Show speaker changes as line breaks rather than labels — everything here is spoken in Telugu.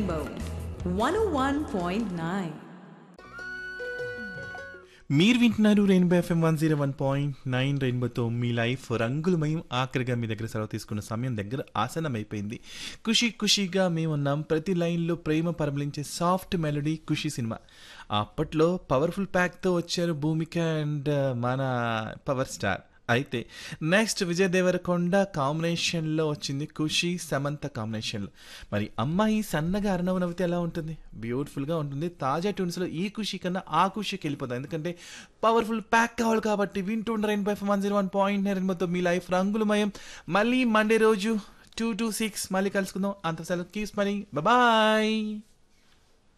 Rainbow 101.9.
మీరు వింటున్నారు rainbow FM one zero one point nine రెయిన్బోతో మీ లైఫ్ రంగులమయం ఆఖరిగా మీ దగ్గర సెలవు తీసుకున్న సమయం దగ్గర ఆసనమైపోయింది ఖుషి ఖుషిగా మేమున్నాం ప్రతి లైన్లో ప్రేమ పరమలించే సాఫ్ట్ మెలడీ ఖుషి సినిమా అప్పట్లో పవర్ఫుల్ ప్యాక్తో వచ్చారు భూమిక అండ్ మన పవర్ స్టార్ అయితే నెక్స్ట్ విజయ్ దేవరకొండ కాంబినేషన్లో వచ్చింది ఖుషి సమంత కాంబినేషన్లో మరి అమ్మాయి సన్నగా అర్ణవ నవ్వితే ఎలా ఉంటుంది బ్యూటిఫుల్గా ఉంటుంది తాజా ట్యూన్స్లో ఈ ఖుషి కన్నా ఆ ఖుషికి వెళ్ళిపోతుంది ఎందుకంటే పవర్ఫుల్ ప్యాక్ కావాలి కాబట్టి వింటుండ rainbow one zero one point రెయిన్బోతో మీ లైఫ్ రంగులమయం మళ్ళీ మండే రోజు టూ టూ సిక్స్ మళ్ళీ కలుసుకుందాం అంత సెలవు కీప్స్ మనీ బాయ్